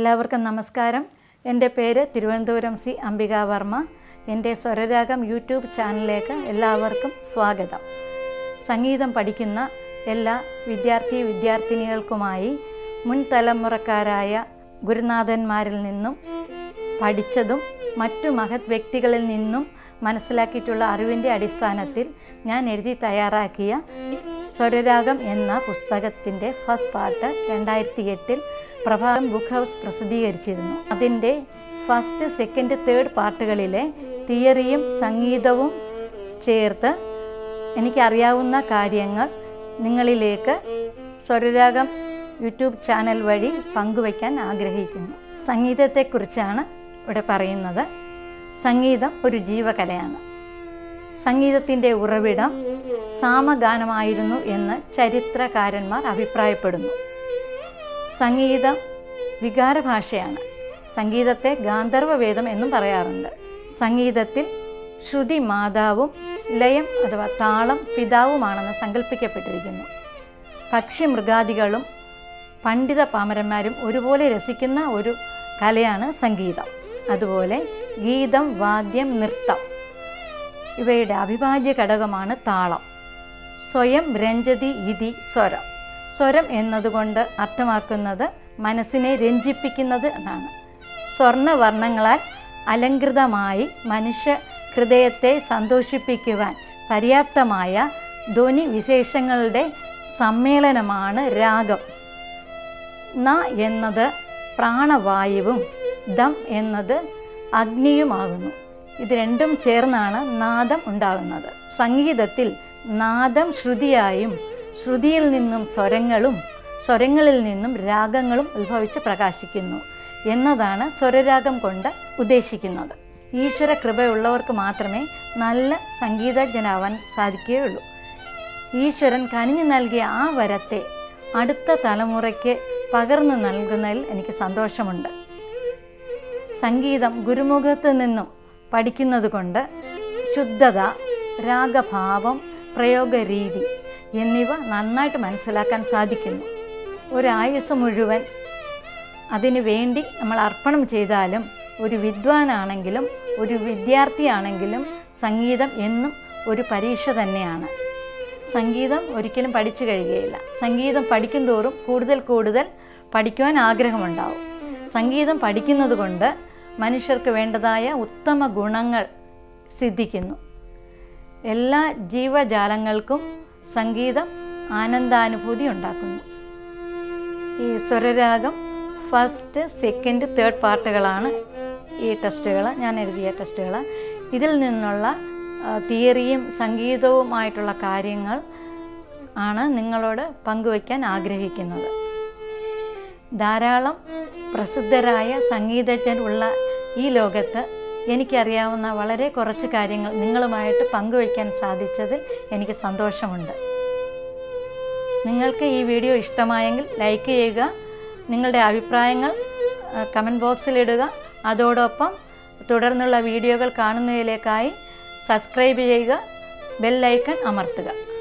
എല്ലാവർക്കും നമസ്കാരം എൻ്റെ പേര് തിരുവനന്തപുരം സി അംബിക വർമ്മ എൻ്റെ സ്വരരാഗം യൂട്യൂബ് ചാനലിലേക്ക് എല്ലാവർക്കും സ്വാഗതം സംഗീതം പഠിക്കുന്ന എല്ലാ വിദ്യാർത്ഥി വിദ്യാർത്ഥിനികൾക്കുമായി മുൻ തലമുറക്കാരായ ഗുരുനാഥന്മാരിൽ നിന്നും പഠിച്ചതും മറ്റു മഹത് വ്യക്തികളിൽ നിന്നും മനസ്സിലാക്കിയിട്ടുള്ള അറിവിൻ്റെ അടിസ്ഥാനത്തിൽ ഞാൻ എഴുതി തയ്യാറാക്കിയ സ്വരരാഗം എന്ന പുസ്തകത്തിൻ്റെ ഫസ്റ്റ് പാർട്ട് രണ്ടായിരത്തി എട്ടിൽ പ്രഭാതം ബുക്ക് ഹൗസ് പ്രസിദ്ധീകരിച്ചിരുന്നു അതിൻ്റെ ഫസ്റ്റ് സെക്കൻഡ് തേർഡ് പാർട്ടുകളിലെ തിയറിയും സംഗീതവും ചേർത്ത് എനിക്കറിയാവുന്ന കാര്യങ്ങൾ നിങ്ങളിലേക്ക് സ്വരരാഗം യൂട്യൂബ് ചാനൽ വഴി പങ്കുവയ്ക്കാൻ ആഗ്രഹിക്കുന്നു സംഗീതത്തെക്കുറിച്ചാണ് ഇവിടെ പറയുന്നത് സംഗീതം ഒരു ജീവകലയാണ് സംഗീതത്തിൻ്റെ ഉറവിടം സാമഗാനമായിരുന്നു എന്ന് ചരിത്രകാരന്മാർ അഭിപ്രായപ്പെടുന്നു സംഗീതം വികാരഭാഷയാണ് സംഗീതത്തെ ഗാന്ധർവവേദം എന്നും പറയാറുണ്ട് സംഗീതത്തിൽ ശ്രുതി മാതാവും ലയം അഥവാ താളം പിതാവുമാണെന്ന് സങ്കല്പിക്കപ്പെട്ടിരിക്കുന്നു പക്ഷി മൃഗാദികളും പണ്ഡിത പാമരന്മാരും ഒരുപോലെ രസിക്കുന്ന ഒരു കലയാണ് സംഗീതം അതുപോലെ ഗീതം വാദ്യം നൃത്തം ഇവയുടെ അവിഭാജ്യ ഘടകമാണ് താളം സ്വയം രഞ്ജതി ഇതി സ്വരം സ്വരം എന്നതുകൊണ്ട് അർത്ഥമാക്കുന്നത് മനസ്സിനെ രഞ്ജിപ്പിക്കുന്നത് എന്നാണ് സ്വർണവർണ്ണങ്ങളാൽ അലങ്കൃതമായി മനുഷ്യ ഹൃദയത്തെ സന്തോഷിപ്പിക്കുവാൻ പര്യാപ്തമായ ധ്വനി വിശേഷങ്ങളുടെ സമ്മേളനമാണ് രാഗം ന എന്നത് പ്രാണവായുവും ദം എന്നത് അഗ്നിയുമാകുന്നു ഇത് രണ്ടും ചേർന്നാണ് നാദം ഉണ്ടാകുന്നത് സംഗീതത്തിൽ നാദം ശ്രുതിയായും ശ്രുതിയിൽ നിന്നും സ്വരങ്ങളും സ്വരങ്ങളിൽ നിന്നും രാഗങ്ങളും ഉത്ഭവിച്ച് പ്രകാശിക്കുന്നു എന്നതാണ് സ്വരരാഗം കൊണ്ട് ഉദ്ദേശിക്കുന്നത് ഈശ്വര കൃപയുള്ളവർക്ക് മാത്രമേ നല്ല സംഗീതജ്ഞനാവാൻ സാധിക്കുകയുള്ളൂ ഈശ്വരൻ കനിഞ്ഞു നൽകിയ ആ വരത്തെ അടുത്ത തലമുറയ്ക്ക് പകർന്നു നൽകുന്നതിൽ എനിക്ക് സന്തോഷമുണ്ട് സംഗീതം ഗുരുമുഖത്ത് നിന്നും പഠിക്കുന്നത് കൊണ്ട് ശുദ്ധത രാഗഭാവം പ്രയോഗരീതി എന്നിവ നന്നായിട്ട് മനസ്സിലാക്കാൻ സാധിക്കുന്നു ഒരായുസ് മുഴുവൻ അതിനു വേണ്ടി നമ്മൾ അർപ്പണം ചെയ്താലും ഒരു വിദ്വാനാണെങ്കിലും ഒരു വിദ്യാർത്ഥിയാണെങ്കിലും സംഗീതം എന്നും ഒരു പരീക്ഷ തന്നെയാണ് സംഗീതം ഒരിക്കലും പഠിച്ചു കഴിയുകയില്ല സംഗീതം പഠിക്കും തോറും കൂടുതൽ കൂടുതൽ പഠിക്കുവാൻ ആഗ്രഹമുണ്ടാവും സംഗീതം പഠിക്കുന്നത് കൊണ്ട് മനുഷ്യർക്ക് വേണ്ടതായ ഉത്തമ ഗുണങ്ങൾ സിദ്ധിക്കുന്നു എല്ലാ ജീവജാലങ്ങൾക്കും സംഗീതം ആനന്ദാനുഭൂതി ഉണ്ടാക്കുന്നു ഈ സ്വരരാഗം ഫസ്റ്റ് സെക്കൻഡ് തേർഡ് പാർട്ടുകളാണ് ഈ ടെസ്റ്റുകൾ ഞാൻ എഴുതിയ ടെസ്റ്റുകൾ ഇതിൽ നിന്നുള്ള തിയറിയും സംഗീതവുമായിട്ടുള്ള കാര്യങ്ങൾ ആണ് നിങ്ങളോട് പങ്കുവയ്ക്കാൻ ആഗ്രഹിക്കുന്നത് ധാരാളം പ്രസിദ്ധരായ സംഗീതജ്ഞരുള്ള ഈ ലോകത്ത് എനിക്കറിയാവുന്ന വളരെ കുറച്ച് കാര്യങ്ങൾ നിങ്ങളുമായിട്ട് പങ്കുവയ്ക്കാൻ സാധിച്ചതിൽ എനിക്ക് സന്തോഷമുണ്ട് നിങ്ങൾക്ക് ഈ വീഡിയോ ഇഷ്ടമായെങ്കിൽ ലൈക്ക് ചെയ്യുക നിങ്ങളുടെ അഭിപ്രായങ്ങൾ കമൻറ്റ് ബോക്സിലിടുക അതോടൊപ്പം തുടർന്നുള്ള വീഡിയോകൾ കാണുന്നതിലേക്കായി സബ്സ്ക്രൈബ് ചെയ്യുക ബെൽ ഐക്കൺ അമർത്തുക